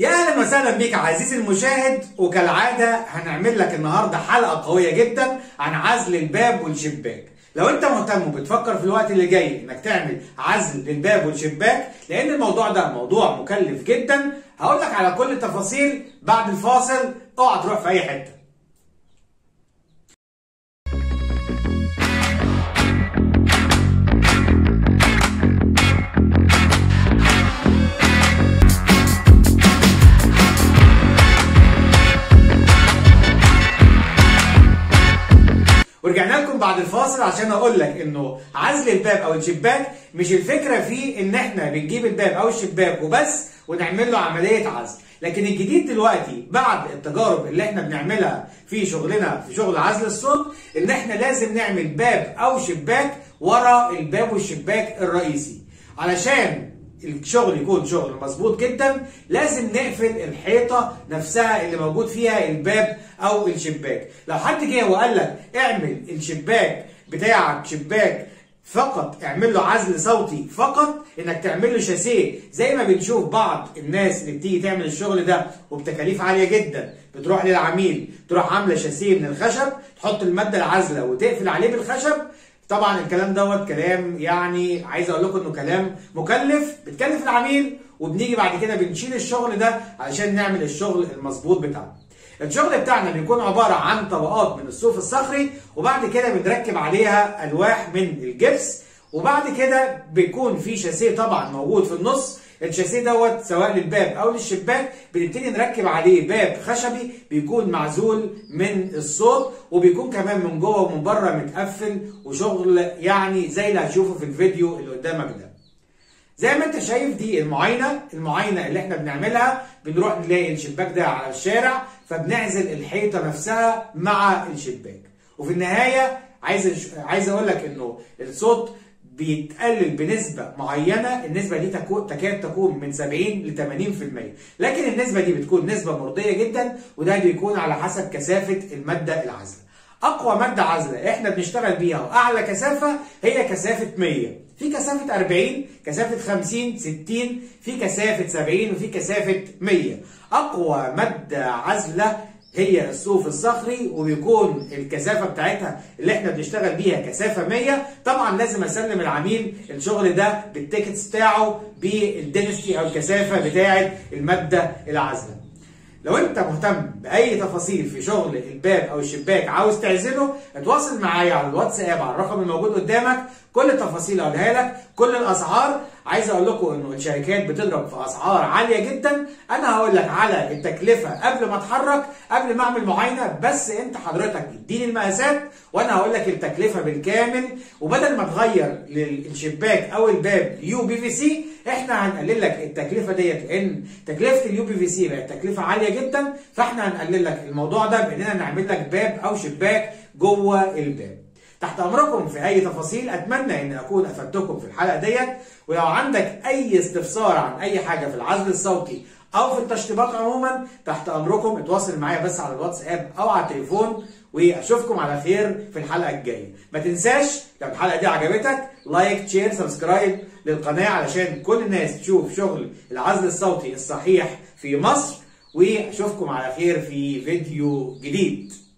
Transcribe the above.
يا اهلا وسهلا بيك عزيزي المشاهد وكالعاده هنعمل لك النهارده حلقه قويه جدا عن عزل الباب والشباك لو انت مهتم وبتفكر في الوقت اللي جاي انك تعمل عزل للباب والشباك لان الموضوع ده موضوع مكلف جدا هقول لك على كل التفاصيل بعد الفاصل اوعى تروح في اي حته ورجعنا لكم بعد الفاصل عشان اقول لك انه عزل الباب او الشباك مش الفكره فيه ان احنا بنجيب الباب او الشباك وبس ونعمل له عمليه عزل لكن الجديد دلوقتي بعد التجارب اللي احنا بنعملها في شغلنا في شغل عزل الصوت ان احنا لازم نعمل باب او شباك ورا الباب والشباك الرئيسي علشان الشغل يكون شغل مظبوط جدا لازم نقفل الحيطه نفسها اللي موجود فيها الباب او الشباك لو حد جه وقال لك اعمل الشباك بتاعك شباك فقط اعمل له عزل صوتي فقط انك تعمل له شاسيه زي ما بنشوف بعض الناس اللي بتيجي تعمل الشغل ده وبتكاليف عاليه جدا بتروح للعميل تروح عامله شاسيه من الخشب تحط الماده العازله وتقفل عليه بالخشب طبعا الكلام دوت كلام يعني عايز اقول لكم انه كلام مكلف بتكلف العميل وبنيجي بعد كده بنشيل الشغل ده علشان نعمل الشغل المظبوط بتاعنا. الشغل بتاعنا بيكون عباره عن طبقات من الصوف الصخري وبعد كده بنركب عليها الواح من الجبس وبعد كده بيكون في شاسيه طبعا موجود في النص الشاسيه دوت سواء للباب او للشباك بنبتدي نركب عليه باب خشبي بيكون معزول من الصوت وبيكون كمان من جوه ومن بره متقفل وشغل يعني زي اللي هتشوفه في الفيديو اللي قدامك ده. زي ما انت شايف دي المعاينه، المعاينه اللي احنا بنعملها بنروح نلاقي الشباك ده على الشارع فبنعزل الحيطه نفسها مع الشباك. وفي النهايه عايز عايز اقول لك انه الصوت بيتقلل بنسبة معينة النسبة دي تكون تكاد تكون من 70 ل 80% لكن النسبة دي بتكون نسبة مرضية جدا وده بيكون على حسب كثافة المادة العازلة أقوى مادة عازلة إحنا بنشتغل بيها وأعلى كثافة هي كثافة 100 في كثافة 40 كثافة 50 60 في كثافة 70 وفي كثافة 100 أقوى مادة عازلة هي الصوف الصخري وبيكون الكثافه بتاعتها اللي احنا بنشتغل بيها كثافه 100 طبعا لازم اسلم العميل الشغل ده بالتيكتس بتاعه بالدنستي او الكثافه بتاعه الماده العازله لو انت مهتم باي تفاصيل في شغل الباب او الشباك عاوز تعزله اتواصل معايا على الواتساب على الرقم الموجود قدامك كل التفاصيل اقولها لك كل الاسعار عايز اقول لكم انه الشركات بتضرب في اسعار عاليه جدا انا هقول لك على التكلفه قبل ما اتحرك قبل ما اعمل معاينه بس انت حضرتك اديني المقاسات وانا هقول لك التكلفه بالكامل وبدل ما تغير للشباك او الباب يو بي في سي احنا هنقلل لك التكلفه ديت لان تكلفه اليو بي في سي بقت تكلفه عاليه جدا فاحنا هنقلل لك الموضوع ده باننا نعمل لك باب او شباك جوه الباب تحت امركم في اي تفاصيل اتمنى ان اكون افدتكم في الحلقه ديت ولو عندك اي استفسار عن اي حاجه في العزل الصوتي او في التشطيبات عموما تحت امركم اتواصل معايا بس على الواتساب او على التليفون واشوفكم على خير في الحلقه الجايه ما تنساش لو الحلقه دي عجبتك لايك شير سبسكرايب للقناه علشان كل الناس تشوف شغل العزل الصوتي الصحيح في مصر واشوفكم على خير في فيديو جديد